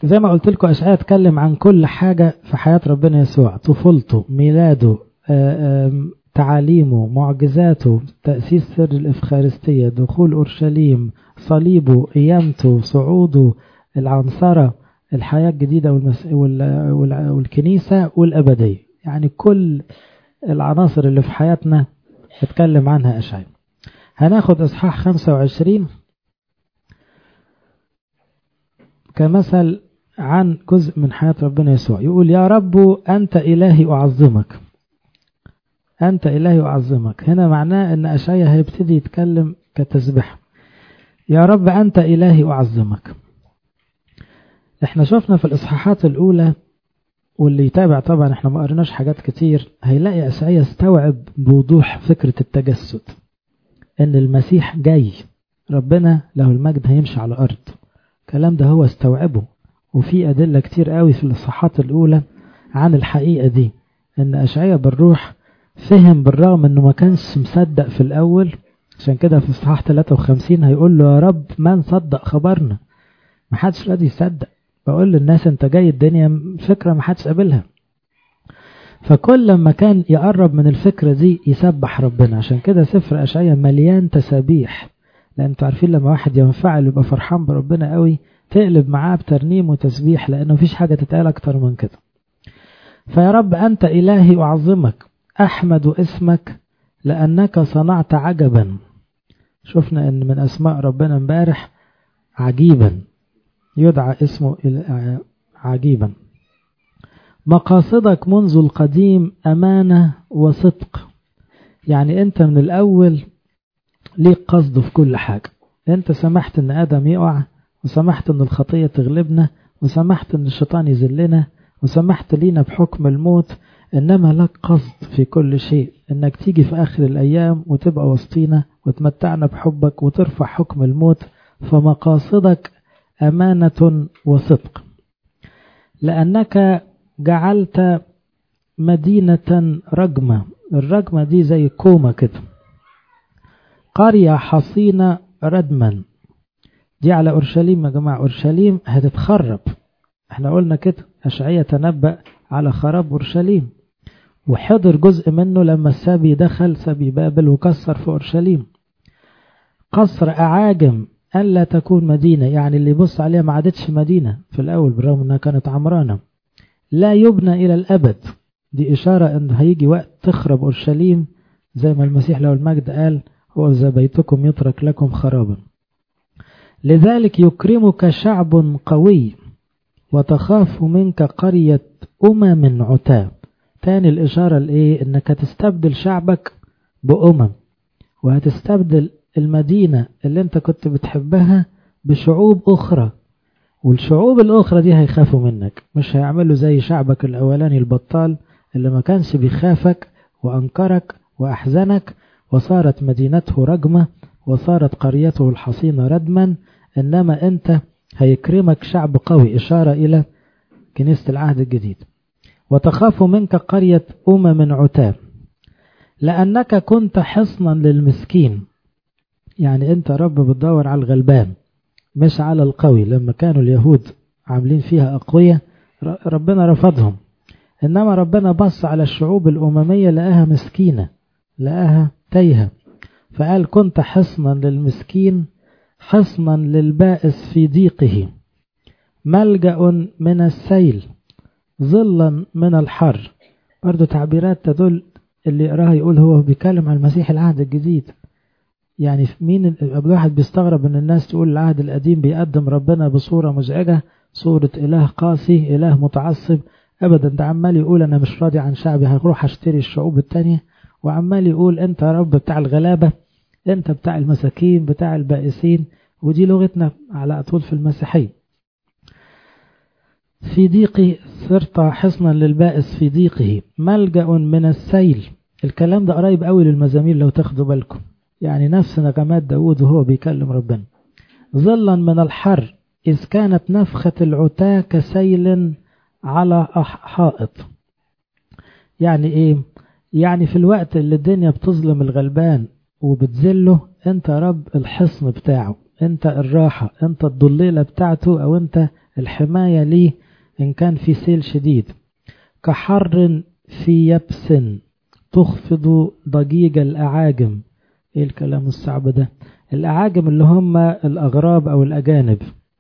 زي ما قلت لكم أشعياء اتكلم عن كل حاجة في حياة ربنا يسوع طفولته ميلاده تعاليمه معجزاته تأسيس سر الإفخارستية دخول أورشليم صليبه قيامته صعوده العنصرة الحياة الجديدة والمس... وال... وال... والكنيسة والأبدية يعني كل العناصر اللي في حياتنا اتكلم عنها أشعياء هناخد إصحاح 25 كمثل عن جزء من حياة ربنا يسوع يقول يا رب أنت إلهي أعظمك أنت إلهي أعظمك هنا معناه أن أشعيا هيبتدي يتكلم كتسبح يا رب أنت إلهي أعظمك احنا شفنا في الإصحاحات الأولى واللي يتابع طبعا احنا ما قريناش حاجات كتير هيلاقي أشعيا استوعب بوضوح فكرة التجسد أن المسيح جاي ربنا له المجد هيمشي على الأرض الكلام ده هو استوعبه وفي أدلة كتير قوي في الإصحاحات الأولى عن الحقيقة دي أن أشعيا بالروح فهم بالرغم أنه ما كانش مصدق في الأول عشان كده في إصحاح 53 هيقول له يا رب من صدق خبرنا ما حدش راضي يصدق بقول للناس أنت جاي الدنيا فكرة ما حدش قابلها فكل لما كان يقرب من الفكرة دي يسبح ربنا عشان كده سفر أشعيا مليان تسابيح لأن انتوا عارفين لما واحد ينفعل يبقى فرحان بربنا قوي تقلب معاه بترنيم وتسبيح لأنه مفيش حاجة تتقال أكتر من كده فيا رب أنت إلهي أعظمك أحمد اسمك لأنك صنعت عجبا شفنا أن من أسماء ربنا امبارح عجيبا يدعى اسمه عجيبا مقاصدك منذ القديم أمانة وصدق يعني أنت من الأول ليك قصد في كل حاجة أنت سمحت أن آدم يقع وسمحت أن الخطية تغلبنا وسمحت أن الشيطان يذلنا وسمحت لينا بحكم الموت إنما لك قصد في كل شيء إنك تيجي في آخر الأيام وتبقى وسطينا وتمتعنا بحبك وترفع حكم الموت فمقاصدك أمانة وصدق لأنك جعلت مدينة رجمة الرجمة دي زي كومة كده قرية حصينة ردما دي على أورشليم يا جماعة أورشليم هتتخرب احنا قلنا كده أشعية تنبأ على خراب أورشليم وحضر جزء منه لما السبي دخل سبي بابل وكسر في أورشليم قصر أعاجم ألا تكون مدينة يعني اللي يبص عليها ما عادتش مدينة في الأول بالرغم أنها كانت عمرانة لا يبنى إلى الأبد دي إشارة أن هيجي وقت تخرب أورشليم زي ما المسيح له المجد قال هو إذا بيتكم يترك لكم خرابا لذلك يكرمك شعب قوي وتخاف منك قرية أمم عتاب تاني الإشارة لإيه إنك هتستبدل شعبك بأمم وهتستبدل المدينة اللي انت كنت بتحبها بشعوب أخرى والشعوب الأخرى دي هيخافوا منك مش هيعملوا زي شعبك الأولاني البطال اللي ما كانش بيخافك وأنكرك وأحزنك وصارت مدينته رجمة وصارت قريته الحصينة ردما إنما أنت هيكرمك شعب قوي إشارة إلى كنيسة العهد الجديد وتخاف منك قرية أمم عتاب لأنك كنت حصنا للمسكين يعني أنت رب بتدور على الغلبان مش على القوي لما كانوا اليهود عاملين فيها أقوية ربنا رفضهم إنما ربنا بص على الشعوب الأممية لقاها مسكينة لقاها تايهة فقال كنت حصنا للمسكين حصنا للبائس في ضيقه ملجأ من السيل ظلا من الحر برضو تعبيرات تدل اللي يقراها يقول هو بيتكلم عن المسيح العهد الجديد يعني مين الواحد بيستغرب ان الناس تقول العهد القديم بيقدم ربنا بصورة مزعجة صورة اله قاسي اله متعصب ابدا ده عمال يقول انا مش راضي عن شعبي هروح اشتري الشعوب التانية وعمال يقول انت يا رب بتاع الغلابة انت بتاع المساكين بتاع البائسين ودي لغتنا على طول في المسيحية في ضيقي صرت حصنا للبائس في ضيقه ملجأ من السيل الكلام ده قريب قوي للمزامير لو تاخدوا بالكم يعني نفس نغمات داود وهو بيكلم ربنا ظلا من الحر إذ كانت نفخة العتاة كسيل على حائط يعني إيه يعني في الوقت اللي الدنيا بتظلم الغلبان وبتذله انت رب الحصن بتاعه انت الراحة انت الضليلة بتاعته او انت الحماية ليه إن كان في سيل شديد كحر في يبس تخفض ضجيج الأعاجم إيه الكلام الصعب ده الأعاجم اللي هم الأغراب أو الأجانب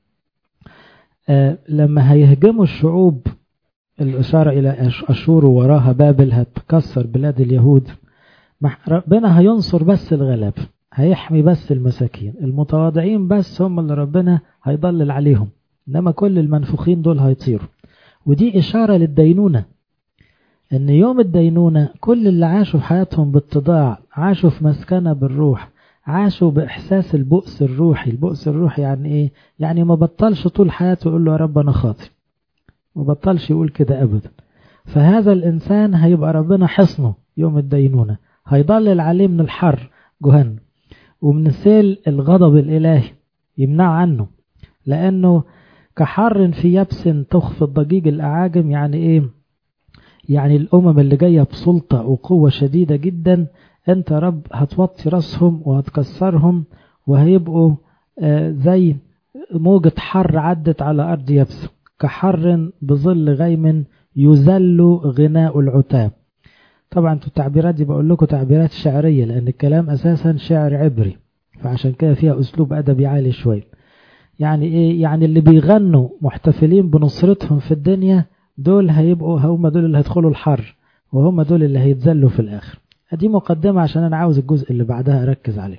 آه لما هيهجموا الشعوب الإشارة إلى أشور وراها بابل هتكسر بلاد اليهود ربنا هينصر بس الغلاب هيحمي بس المساكين المتواضعين بس هم اللي ربنا هيضلل عليهم إنما كل المنفوخين دول هيطيروا ودي إشارة للدينونة إن يوم الدينونة كل اللي عاشوا في حياتهم باتضاع عاشوا في مسكنة بالروح عاشوا بإحساس البؤس الروحي البؤس الروحي يعني إيه؟ يعني ما بطلش طول حياته يقول له يا رب أنا خاطئ ما بطلش يقول كده أبدا فهذا الإنسان هيبقى ربنا حصنه يوم الدينونة هيضلل عليه من الحر جهنم ومن سيل الغضب الإلهي يمنع عنه لأنه كحر في يبس تخفض ضجيج الأعاجم يعني إيه يعني الأمم اللي جاية بسلطة وقوة شديدة جدا أنت رب هتوطي راسهم وهتكسرهم وهيبقوا آه زي موجة حر عدت على أرض يبس كحر بظل غيم يذل غناء العتاب طبعا التعبيرات دي بقول لكم تعبيرات شعرية لأن الكلام أساسا شعر عبري فعشان كده فيها أسلوب أدبي عالي شوي يعني إيه يعني اللي بيغنوا محتفلين بنصرتهم في الدنيا دول هيبقوا هم دول اللي هيدخلوا الحر وهم دول اللي هيتذلوا في الآخر دي مقدمة عشان أنا عاوز الجزء اللي بعدها أركز عليه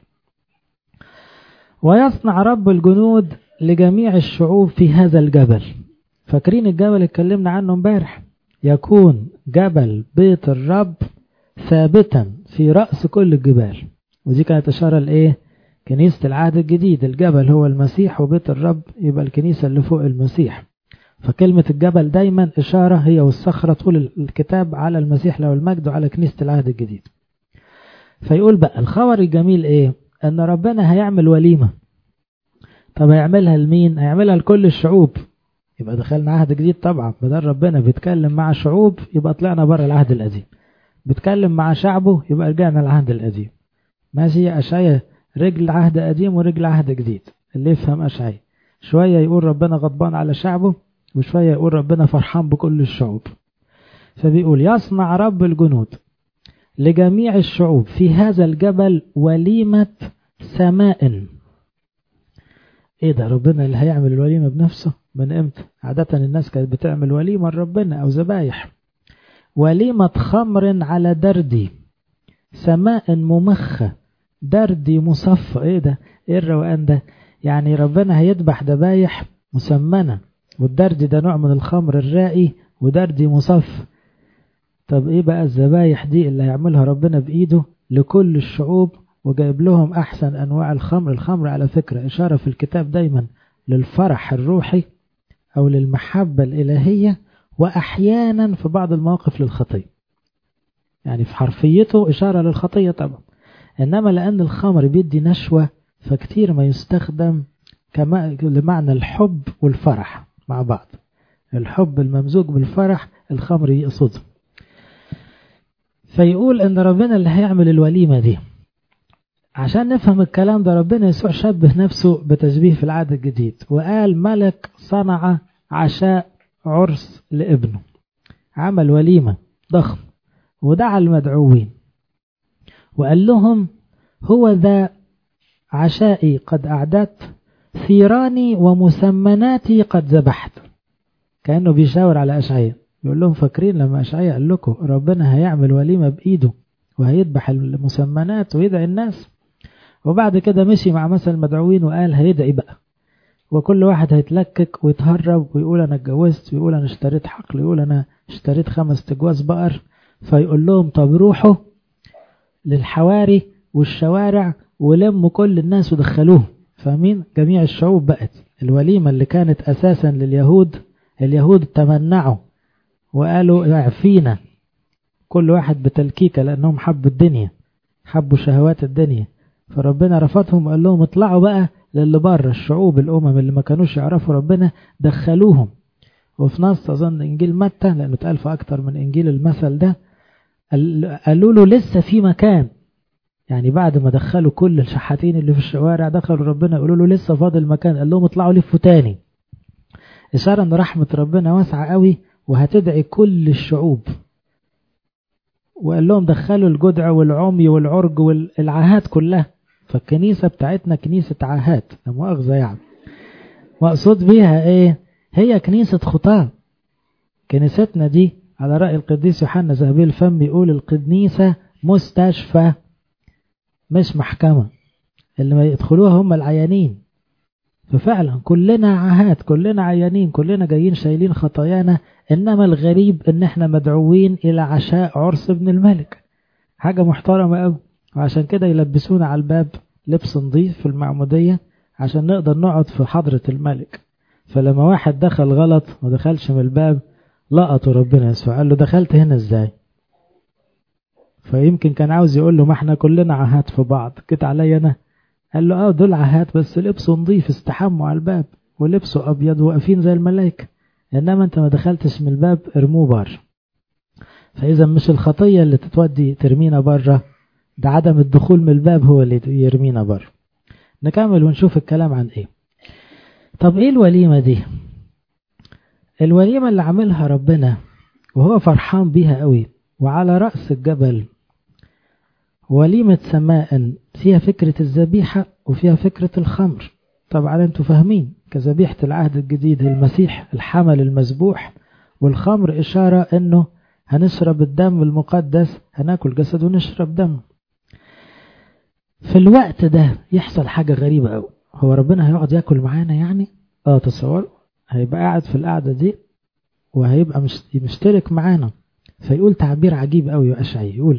ويصنع رب الجنود لجميع الشعوب في هذا الجبل فاكرين الجبل اللي اتكلمنا عنه امبارح يكون جبل بيت الرب ثابتا في رأس كل الجبال ودي كانت إشارة لإيه كنيسة العهد الجديد الجبل هو المسيح وبيت الرب يبقى الكنيسة اللي فوق المسيح فكلمة الجبل دايما إشارة هي والصخرة طول الكتاب على المسيح له المجد وعلى كنيسة العهد الجديد فيقول بقى الخبر الجميل إيه أن ربنا هيعمل وليمة طب هيعملها لمين هيعملها لكل الشعوب يبقى دخلنا عهد جديد طبعا بدل ربنا بيتكلم مع شعوب يبقى طلعنا بره العهد القديم بيتكلم مع شعبه يبقى رجعنا العهد القديم ماشي أشعية رجل عهد قديم ورجل عهد جديد اللي يفهم أشعية شوية يقول ربنا غضبان على شعبه وشوية يقول ربنا فرحان بكل الشعوب فبيقول يصنع رب الجنود لجميع الشعوب في هذا الجبل وليمة سماء ايه ده ربنا اللي هيعمل الوليمة بنفسه من امتى عادة الناس كانت بتعمل وليمة لربنا او ذبايح وليمة خمر على دردي سماء ممخة دردي مصفى ايه ده ايه الروقان ده يعني ربنا هيذبح ذبايح مسمنة والدردي ده نوع من الخمر الرائي ودردي مصف طب ايه بقى الذبايح دي اللي هيعملها ربنا بايده لكل الشعوب وجايب لهم احسن انواع الخمر الخمر على فكرة اشارة في الكتاب دايما للفرح الروحي او للمحبة الالهية واحيانا في بعض المواقف للخطية يعني في حرفيته اشارة للخطية طبعا انما لان الخمر بيدي نشوة فكتير ما يستخدم كما لمعنى الحب والفرح مع بعض الحب الممزوج بالفرح الخمر يقصده فيقول ان ربنا اللي هيعمل الوليمة دي عشان نفهم الكلام ده ربنا يسوع شبه نفسه بتشبيه في العهد الجديد وقال ملك صنع عشاء عرس لابنه عمل وليمة ضخم ودعا المدعوين وقال لهم هو ذا عشائي قد أعددت ثيراني ومسمناتي قد ذبحت كأنه بيشاور على أشعية يقول لهم فاكرين لما أشعية قال لكم ربنا هيعمل وليمة بإيده وهيذبح المسمنات ويدعي الناس وبعد كده مشي مع مثل المدعوين وقال هيدعي بقى وكل واحد هيتلكك ويتهرب ويقول أنا اتجوزت ويقول أنا اشتريت حقل ويقول أنا اشتريت خمس تجواز بقر فيقول لهم طب روحوا للحواري والشوارع ولموا كل الناس ودخلوهم فاهمين جميع الشعوب بقت الوليمة اللي كانت أساسا لليهود اليهود تمنعوا وقالوا اعفينا كل واحد بتلكيكة لأنهم حبوا الدنيا حبوا شهوات الدنيا فربنا رفضهم وقال لهم اطلعوا بقى للي بره الشعوب الأمم اللي ما كانوش يعرفوا ربنا دخلوهم وفي نص أظن إنجيل متى لأنه اتقال في أكتر من إنجيل المثل ده قالوا له لسه في مكان يعني بعد ما دخلوا كل الشحاتين اللي في الشوارع دخلوا ربنا يقولوا له لسه فاضل مكان قال لهم اطلعوا لفوا تاني إشارة أن رحمة ربنا واسعة قوي وهتدعي كل الشعوب وقال لهم دخلوا الجدع والعمي والعرج والعاهات كلها فالكنيسة بتاعتنا كنيسة عاهات لا مؤاخذة يعني مقصود بيها ايه هي كنيسة خطاة كنيستنا دي على رأي القديس يوحنا ذهبي الفم يقول الكنيسة مستشفى مش محكمة اللي ما يدخلوها هم العيانين ففعلا كلنا عاهات كلنا عيانين كلنا جايين شايلين خطايانا انما الغريب ان احنا مدعوين الى عشاء عرس ابن الملك حاجة محترمة قوي وعشان كده يلبسونا على الباب لبس نظيف في المعمودية عشان نقدر نقعد في حضرة الملك فلما واحد دخل غلط ودخلش من الباب لقطوا ربنا يسوع قال له دخلت هنا ازاي فيمكن كان عاوز يقول له ما احنا كلنا عهات في بعض جيت عليا انا قال له اه دول عهات بس لبسه نظيف استحموا على الباب ولبسه ابيض واقفين زي الملائكه انما انت ما دخلتش من الباب ارموه بره فاذا مش الخطيه اللي تتودي ترمينا بره ده عدم الدخول من الباب هو اللي يرمينا بره نكمل ونشوف الكلام عن ايه طب ايه الوليمه دي الوليمه اللي عاملها ربنا وهو فرحان بيها قوي وعلى راس الجبل وليمة سماء فيها فكرة الذبيحة وفيها فكرة الخمر طبعا انتوا فاهمين كذبيحة العهد الجديد المسيح الحمل المذبوح والخمر إشارة انه هنشرب الدم المقدس هناكل جسد ونشرب دم في الوقت ده يحصل حاجة غريبة قوي هو ربنا هيقعد ياكل معانا يعني اه تصور هيبقى قاعد في القعدة دي وهيبقى مشترك معانا فيقول تعبير عجيب قوي وأشعي يقول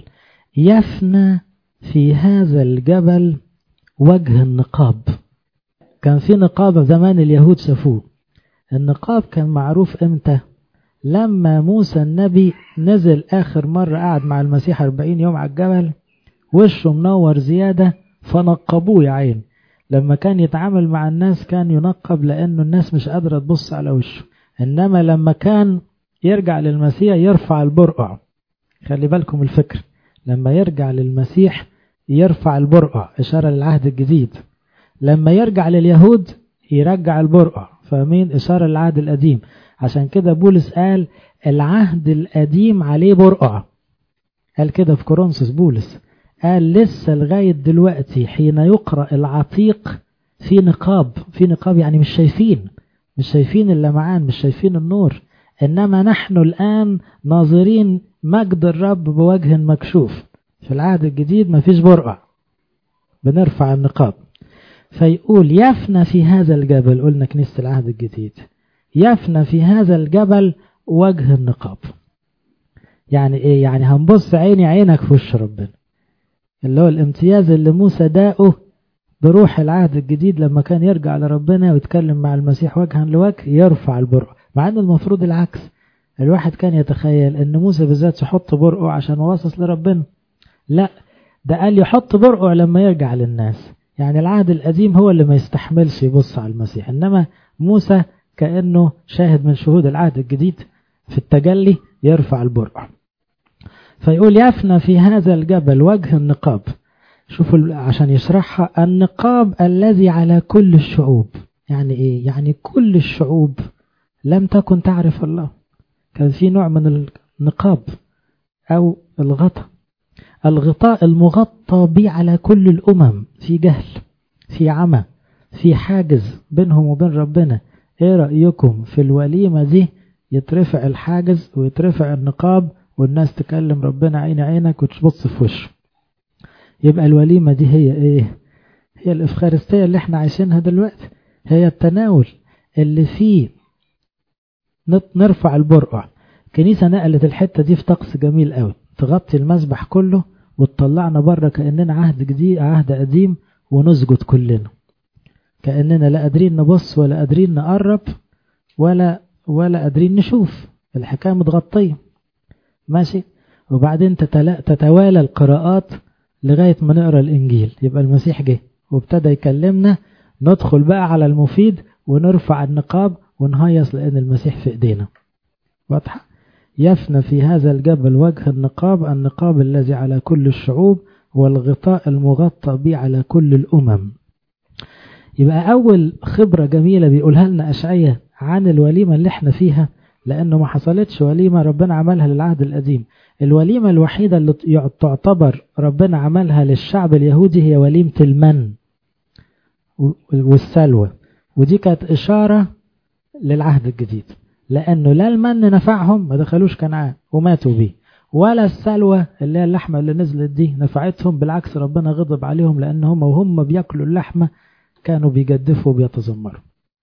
يفنى في هذا الجبل وجه النقاب كان في نقاب زمان اليهود شافوه النقاب كان معروف امتى لما موسى النبي نزل آخر مرة قعد مع المسيح 40 يوم على الجبل وشه منور زيادة فنقبوه يا عين لما كان يتعامل مع الناس كان ينقب لأنه الناس مش قادرة تبص على وشه إنما لما كان يرجع للمسيح يرفع البرقع خلي بالكم الفكر لما يرجع للمسيح يرفع البرقع إشارة للعهد الجديد لما يرجع لليهود يرجع البرقع فاهمين إشارة للعهد القديم عشان كده بولس قال العهد القديم عليه برقع قال كده في كورنثوس بولس قال لسه لغاية دلوقتي حين يقرأ العتيق في نقاب في نقاب يعني مش شايفين مش شايفين اللمعان مش شايفين النور إنما نحن الآن ناظرين مجد الرب بوجه مكشوف في العهد الجديد مفيش برقع بنرفع النقاب فيقول يفنى في هذا الجبل قلنا كنيسة العهد الجديد يفنى في هذا الجبل وجه النقاب يعني ايه يعني هنبص عيني عينك في وش ربنا اللي هو الامتياز اللي موسى داقه بروح العهد الجديد لما كان يرجع لربنا ويتكلم مع المسيح وجها لوجه يرفع البرق مع ان المفروض العكس الواحد كان يتخيل ان موسى بالذات يحط برقه عشان واصص لربنا لا ده قال يحط برقه لما يرجع للناس يعني العهد القديم هو اللي ما يستحملش يبص على المسيح انما موسى كأنه شاهد من شهود العهد الجديد في التجلي يرفع البرقع فيقول يفنى في هذا الجبل وجه النقاب شوفوا عشان يشرحها النقاب الذي على كل الشعوب يعني ايه يعني كل الشعوب لم تكن تعرف الله كان في نوع من النقاب او الغطاء الغطاء المغطى به على كل الامم في جهل في عمى في حاجز بينهم وبين ربنا ايه رأيكم في الوليمة دي يترفع الحاجز ويترفع النقاب والناس تكلم ربنا عين عينك وتبص في وشه يبقى الوليمة دي هي ايه هي الافخارستية اللي احنا عايشينها دلوقتي هي التناول اللي فيه نرفع البرقع كنيسة نقلت الحتة دي في طقس جميل قوي تغطي المسبح كله وتطلعنا بره كأننا عهد جديد عهد قديم ونسجد كلنا كأننا لا قادرين نبص ولا قادرين نقرب ولا ولا قادرين نشوف الحكاية متغطية ماشي وبعدين تتوالى القراءات لغاية ما نقرأ الإنجيل يبقى المسيح جه وابتدى يكلمنا ندخل بقى على المفيد ونرفع النقاب ونهيص لأن المسيح في إيدينا واضحة يفنى في هذا الجبل وجه النقاب النقاب الذي على كل الشعوب والغطاء المغطى به على كل الأمم يبقى أول خبرة جميلة بيقولها لنا أشعية عن الوليمة اللي احنا فيها لأنه ما حصلتش وليمة ربنا عملها للعهد القديم الوليمة الوحيدة اللي تعتبر ربنا عملها للشعب اليهودي هي وليمة المن والسلوى ودي كانت إشارة للعهد الجديد لأنه لا المن نفعهم ما دخلوش كنعان وماتوا بيه ولا السلوى اللي هي اللحمة اللي نزلت دي نفعتهم بالعكس ربنا غضب عليهم لأن هم وهم بياكلوا اللحمة كانوا بيجدفوا وبيتذمروا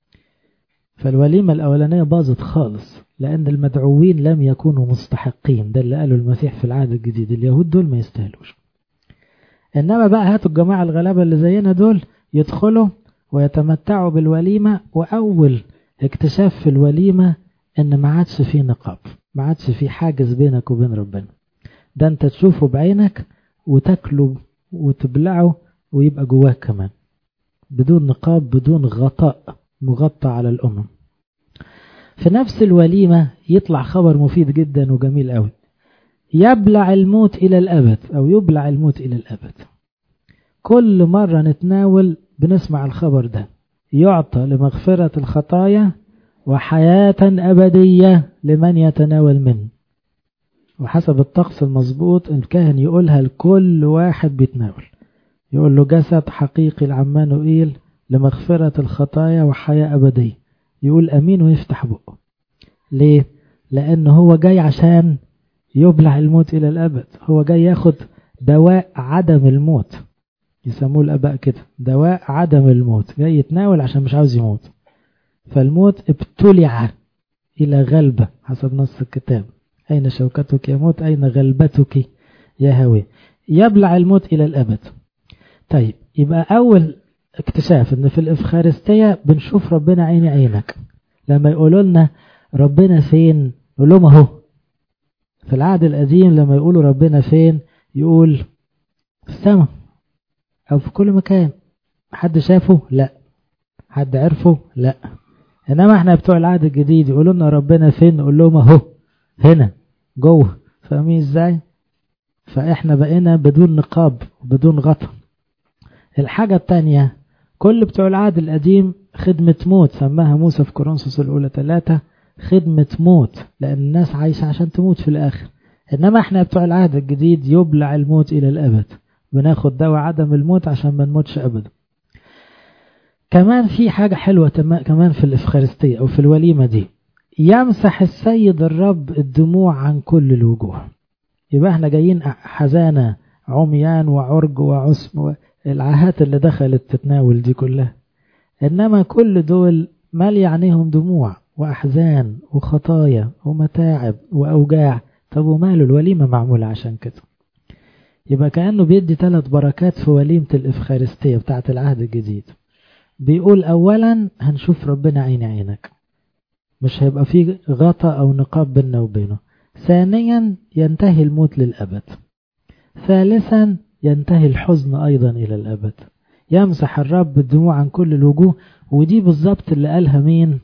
فالوليمة الأولانية باظت خالص لأن المدعوين لم يكونوا مستحقين ده اللي قاله المسيح في العهد الجديد اليهود دول ما يستاهلوش إنما بقى هاتوا الجماعة الغلابة اللي زينا دول يدخلوا ويتمتعوا بالوليمة وأول اكتشاف في الوليمة إن ما عادش فيه نقاب ما عادش فيه حاجز بينك وبين ربنا ده أنت تشوفه بعينك وتاكله وتبلعه ويبقى جواك كمان بدون نقاب بدون غطاء مغطى على الأمم في نفس الوليمة يطلع خبر مفيد جدا وجميل قوي يبلع الموت إلى الأبد أو يبلع الموت إلى الأبد كل مرة نتناول بنسمع الخبر ده يعطى لمغفرة الخطايا وحياة أبدية لمن يتناول منه وحسب الطقس المظبوط الكاهن يقولها لكل واحد بيتناول يقول له جسد حقيقي العمانوئيل لمغفرة الخطايا وحياة أبدية يقول أمين ويفتح بقه ليه؟ لأن هو جاي عشان يبلع الموت إلى الأبد هو جاي ياخد دواء عدم الموت يسموه الأباء كده دواء عدم الموت جاي يتناول عشان مش عاوز يموت فالموت ابتلع إلى غلبة حسب نص الكتاب أين شوكتك يا موت أين غلبتك يا هوي يبلع الموت إلى الأبد طيب يبقى أول اكتشاف ان في الافخارستية بنشوف ربنا عيني عينك لما يقولوا لنا ربنا فين نقول لهم اهو في العهد القديم لما يقولوا ربنا فين يقول في السماء او في كل مكان حد شافه لا حد عرفه لا انما احنا بتوع العهد الجديد يقولوا لنا ربنا فين نقول لهم اهو هنا جوه فاهمين ازاي فاحنا بقينا بدون نقاب بدون غطا الحاجة التانية كل بتوع العهد القديم خدمة موت سماها موسى في كورنثوس الأولى ثلاثة خدمة موت لأن الناس عايشة عشان تموت في الآخر إنما إحنا بتوع العهد الجديد يبلع الموت إلى الأبد بناخد دواء عدم الموت عشان ما نموتش أبدا كمان في حاجة حلوة كمان في الإفخارستية أو في الوليمة دي يمسح السيد الرب الدموع عن كل الوجوه يبقى احنا جايين حزانة عميان وعرج وعسم العاهات اللي دخلت تتناول دي كلها إنما كل دول مال يعنيهم دموع وأحزان وخطايا ومتاعب وأوجاع طب وماله الوليمة معمولة عشان كده يبقى كأنه بيدي ثلاث بركات في وليمة الإفخارستية بتاعة العهد الجديد بيقول أولا هنشوف ربنا عين عينك مش هيبقى فيه غطا أو نقاب بيننا وبينه ثانيا ينتهي الموت للأبد ثالثا ينتهي الحزن أيضا إلى الأبد يمسح الرب الدموع عن كل الوجوه ودي بالظبط اللي قالها مين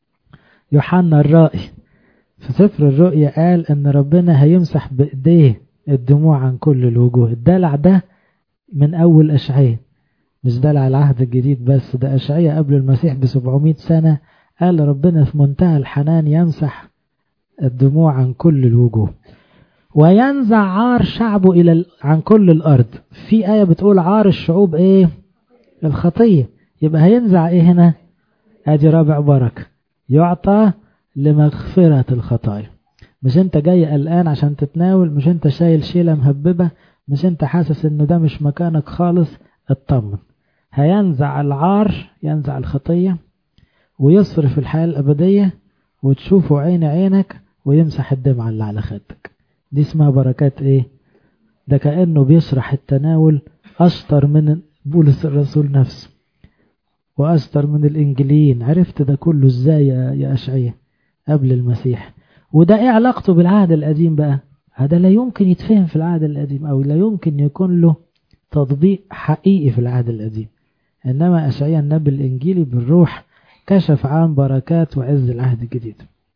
يوحنا الرائي في سفر الرؤيا قال ان ربنا هيمسح بايديه الدموع عن كل الوجوه الدلع ده من اول اشعياء مش دلع العهد الجديد بس ده اشعياء قبل المسيح ب 700 سنة قال ربنا في منتهى الحنان يمسح الدموع عن كل الوجوه وينزع عار شعبه إلى ال... عن كل الأرض في آية بتقول عار الشعوب إيه الخطية يبقى هينزع إيه هنا أدي رابع بركة يعطى لمغفرة الخطايا مش انت جاي قلقان عشان تتناول مش انت شايل شيلة مهببة مش انت حاسس انه ده مش مكانك خالص اطمن هينزع العار ينزع الخطية ويصرف الحياة الأبدية وتشوفه عين عينك ويمسح الدمعة اللي على خدك دي اسمها بركات ايه ده كأنه بيشرح التناول أشطر من بولس الرسول نفسه وأشطر من الإنجليين عرفت ده كله ازاي يا أشعية قبل المسيح وده ايه علاقته بالعهد القديم بقى هذا لا يمكن يتفهم في العهد القديم أو لا يمكن يكون له تطبيق حقيقي في العهد القديم إنما أشعية النبي الإنجيلي بالروح كشف عن بركات وعز العهد الجديد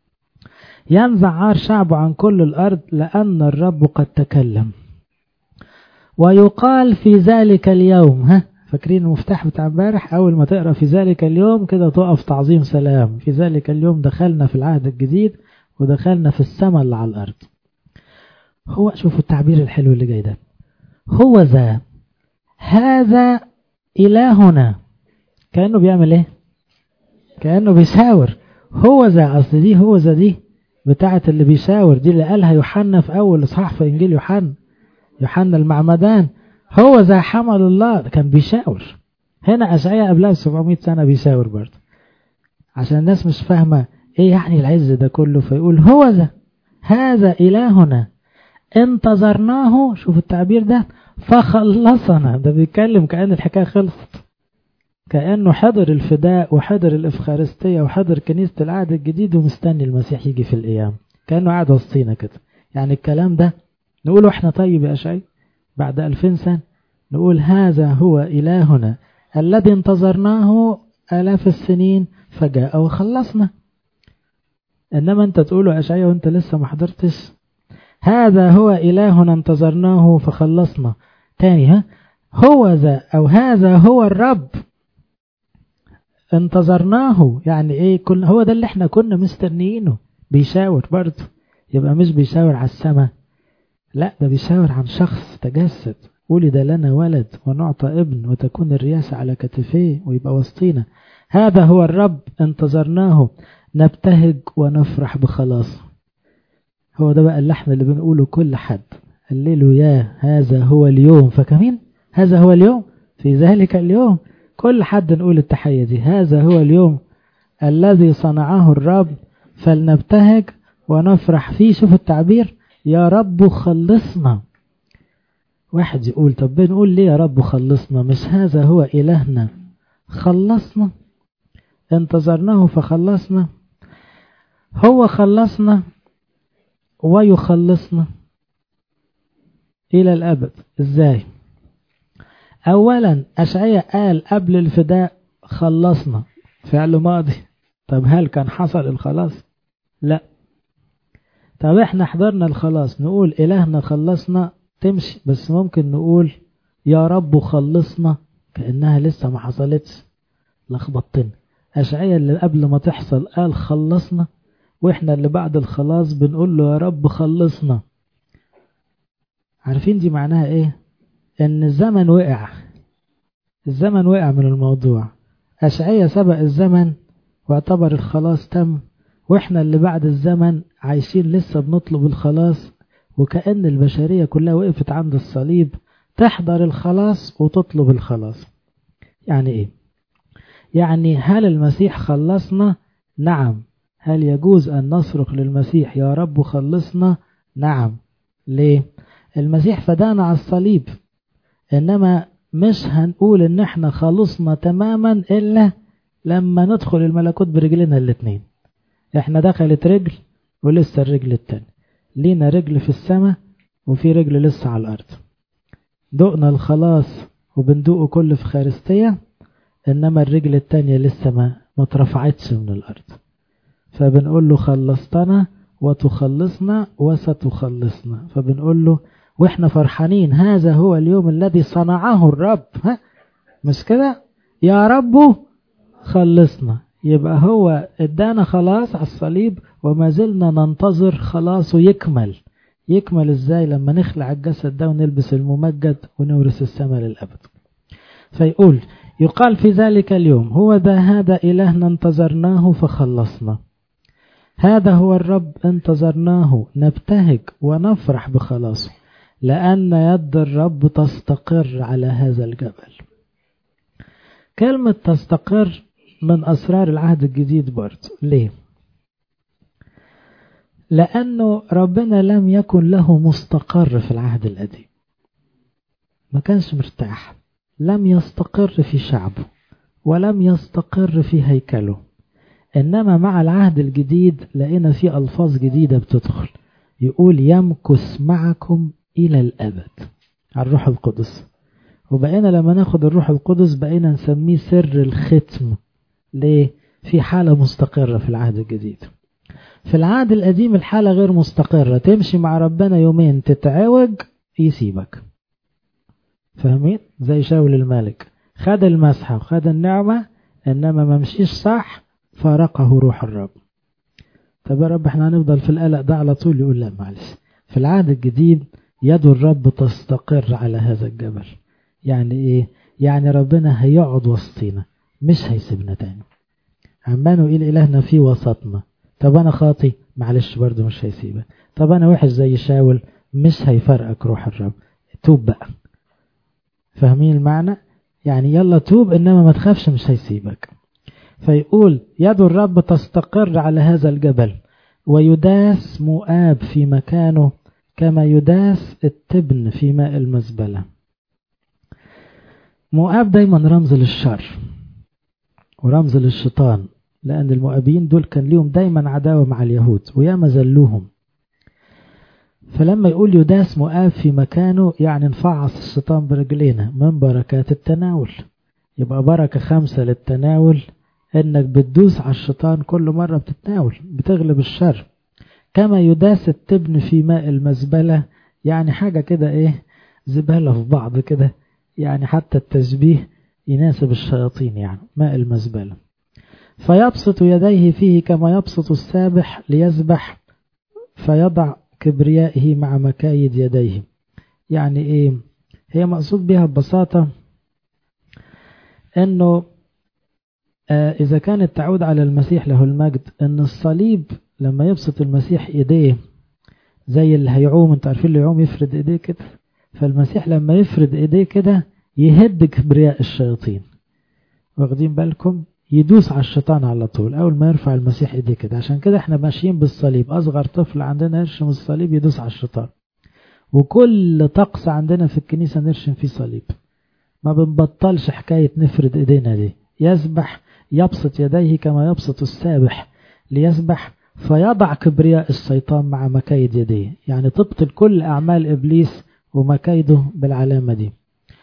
ينزع عار شعبه عن كل الأرض لأن الرب قد تكلم ويقال في ذلك اليوم ها فاكرين المفتاح بتاع امبارح أول ما تقرأ في ذلك اليوم كده تقف تعظيم سلام في ذلك اليوم دخلنا في العهد الجديد ودخلنا في السماء اللي على الأرض هو شوفوا التعبير الحلو اللي جاي ده هو ذا هذا إلهنا كأنه بيعمل ايه كأنه بيشاور هو ذا أصل دي هو ذا دي بتاعة اللي بيشاور دي اللي قالها يوحنا في أول إصحاح في إنجيل يوحنا يوحنا المعمدان هو ذا حمل الله كان بيشاور هنا أشعياء قبلها ب 700 سنة بيشاور برضه عشان الناس مش فاهمة إيه يعني العز ده كله فيقول هو ذا هذا إلهنا انتظرناه شوف التعبير ده فخلصنا ده بيتكلم كأن الحكاية خلصت كأنه حضر الفداء وحضر الإفخارستية وحضر كنيسة العهد الجديد ومستني المسيح يجي في الأيام كأنه قاعد وسطينا كده يعني الكلام ده نقوله احنا طيب يا شيء بعد ألفين سنة نقول هذا هو إلهنا الذي انتظرناه آلاف السنين فجاء وخلصنا إنما أنت تقوله أشعيا وأنت لسه ما حضرتش هذا هو إلهنا انتظرناه فخلصنا تاني ها هو ذا أو هذا هو الرب انتظرناه يعني ايه كل هو ده اللي احنا كنا مستنيينه بيشاور برضه يبقى مش بيشاور على السماء لا ده بيشاور عن شخص تجسد ولد لنا ولد ونعطى ابن وتكون الرياسة على كتفيه ويبقى وسطينا هذا هو الرب انتظرناه نبتهج ونفرح بخلاصه هو ده بقى اللحن اللي بنقوله كل حد الليل يا هذا هو اليوم فكمين هذا هو اليوم في ذلك اليوم كل حد نقول التحية دي هذا هو اليوم الذي صنعه الرب فلنبتهج ونفرح فيه شوف التعبير يا رب خلصنا واحد يقول طب بنقول ليه يا رب خلصنا مش هذا هو إلهنا خلصنا انتظرناه فخلصنا هو خلصنا ويخلصنا إلى الأبد إزاي أولا أشعياء قال قبل الفداء خلصنا فعل ماضي طب هل كان حصل الخلاص لا طب احنا حضرنا الخلاص نقول إلهنا خلصنا تمشي بس ممكن نقول يا رب خلصنا كأنها لسه ما حصلتش لخبطتنا أشعياء اللي قبل ما تحصل قال خلصنا واحنا اللي بعد الخلاص بنقول له يا رب خلصنا عارفين دي معناها ايه ان الزمن وقع الزمن وقع من الموضوع أشعية سبق الزمن واعتبر الخلاص تم واحنا اللي بعد الزمن عايشين لسه بنطلب الخلاص وكأن البشرية كلها وقفت عند الصليب تحضر الخلاص وتطلب الخلاص يعني ايه يعني هل المسيح خلصنا نعم هل يجوز أن نصرخ للمسيح يا رب خلصنا نعم ليه المسيح فدانا على الصليب إنما مش هنقول إن احنا خلصنا تماما إلا لما ندخل الملكوت برجلنا الاتنين احنا دخلت رجل ولسه الرجل التاني لينا رجل في السماء وفي رجل لسه على الأرض دقنا الخلاص وبندوقه كل في خارستية إنما الرجل التانية لسه ما ما اترفعتش من الأرض فبنقول له خلصتنا وتخلصنا وستخلصنا فبنقول له واحنا فرحانين هذا هو اليوم الذي صنعه الرب ها مش كده يا رب خلصنا يبقى هو ادانا خلاص على الصليب وما زلنا ننتظر خلاصه يكمل يكمل ازاي لما نخلع الجسد ده ونلبس الممجد ونورث السماء للأبد فيقول يقال في ذلك اليوم هو ذا هذا إلهنا انتظرناه فخلصنا هذا هو الرب انتظرناه نبتهج ونفرح بخلاصه لأن يد الرب تستقر على هذا الجبل كلمة تستقر من أسرار العهد الجديد برضه ليه لأنه ربنا لم يكن له مستقر في العهد القديم ما كانش مرتاح لم يستقر في شعبه ولم يستقر في هيكله إنما مع العهد الجديد لقينا فيه ألفاظ جديدة بتدخل يقول يمكث معكم إلى الأبد على الروح القدس وبقينا لما ناخد الروح القدس بقينا نسميه سر الختم ليه؟ في حالة مستقرة في العهد الجديد في العهد القديم الحالة غير مستقرة تمشي مع ربنا يومين تتعوج يسيبك فاهمين؟ زي شاول الملك خد المسحة وخد النعمة إنما ما مشيش صح فارقه روح الرب طب يا رب احنا هنفضل في القلق ده على طول يقول لا معلش في العهد الجديد يد الرب تستقر على هذا الجبل يعني ايه يعني ربنا هيقعد وسطينا مش هيسيبنا تاني عمانه ايه الهنا في وسطنا طب انا خاطي معلش برضه مش هيسيبك طب انا وحش زي شاول مش هيفرقك روح الرب توب بقى فاهمين المعنى يعني يلا توب انما ما تخافش مش هيسيبك فيقول يد الرب تستقر على هذا الجبل ويداس مؤاب في مكانه كما يداس التبن في ماء المزبلة مؤاب دايما رمز للشر ورمز للشيطان لأن المؤابين دول كان ليهم دايما عداوة مع اليهود وياما زلوهم فلما يقول يداس مؤاب في مكانه يعني نفعص الشيطان برجلينا من بركات التناول يبقى بركة خمسة للتناول انك بتدوس على الشيطان كل مرة بتتناول بتغلب الشر كما يداس التبن في ماء المزبلة يعني حاجة كده ايه زبالة في بعض كده يعني حتى التشبيه يناسب الشياطين يعني ماء المزبلة فيبسط يديه فيه كما يبسط السابح ليسبح فيضع كبريائه مع مكايد يديه يعني ايه هي مقصود بها ببساطة انه آه اذا كانت تعود على المسيح له المجد ان الصليب لما يبسط المسيح ايديه زي اللي هيعوم انتوا عارفين اللي يعوم يفرد ايديه كده فالمسيح لما يفرد ايديه كده يهد كبرياء الشياطين واخدين بالكم يدوس على الشيطان على طول اول ما يرفع المسيح ايديه كده عشان كده احنا ماشيين بالصليب اصغر طفل عندنا يرشم الصليب يدوس على الشيطان وكل طقس عندنا في الكنيسه نرشم فيه صليب ما بنبطلش حكايه نفرد ايدينا دي يسبح يبسط يديه كما يبسط السابح ليسبح فيضع كبرياء الشيطان مع مكايد يديه يعني تبطل كل اعمال ابليس ومكايده بالعلامه دي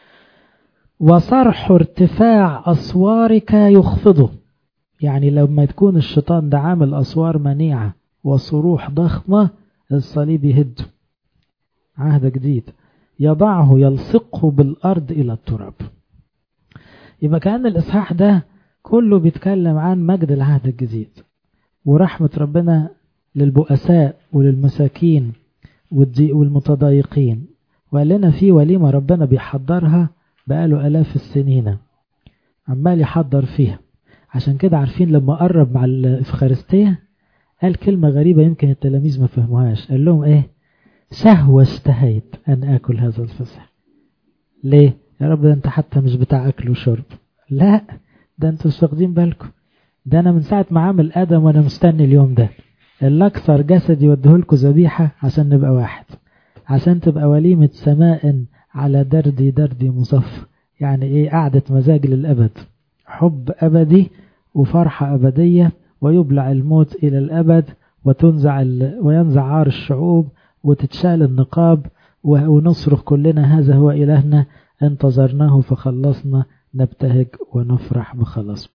وصرح ارتفاع أسوارك يخفضه يعني لما تكون الشيطان ده عامل أسوار منيعة وصروح ضخمة الصليب يهده عهد جديد يضعه يلصقه بالأرض إلى التراب يبقى كأن الإصحاح ده كله بيتكلم عن مجد العهد الجديد ورحمة ربنا للبؤساء وللمساكين والمتضايقين وقال لنا في وليمة ربنا بيحضرها بقاله آلاف السنين عمال يحضر فيها عشان كده عارفين لما قرب مع الإفخارستية قال كلمة غريبة يمكن التلاميذ ما فهموهاش قال لهم ايه شهوة اشتهيت أن آكل هذا الفسح ليه يا رب ده انت حتى مش بتاع أكل وشرب لا ده انتوا مش واخدين بالكم ده أنا من ساعة ما عامل آدم وأنا مستني اليوم ده اللي أكثر جسدي يوديهولكوا ذبيحة عشان نبقى واحد عشان تبقى وليمة سماء على دردي دردي مصف يعني ايه قعدة مزاج للأبد حب أبدي وفرحة أبدية ويبلع الموت إلى الأبد وتنزع وينزع عار الشعوب وتتشال النقاب ونصرخ كلنا هذا هو إلهنا انتظرناه فخلصنا نبتهج ونفرح بخلاصه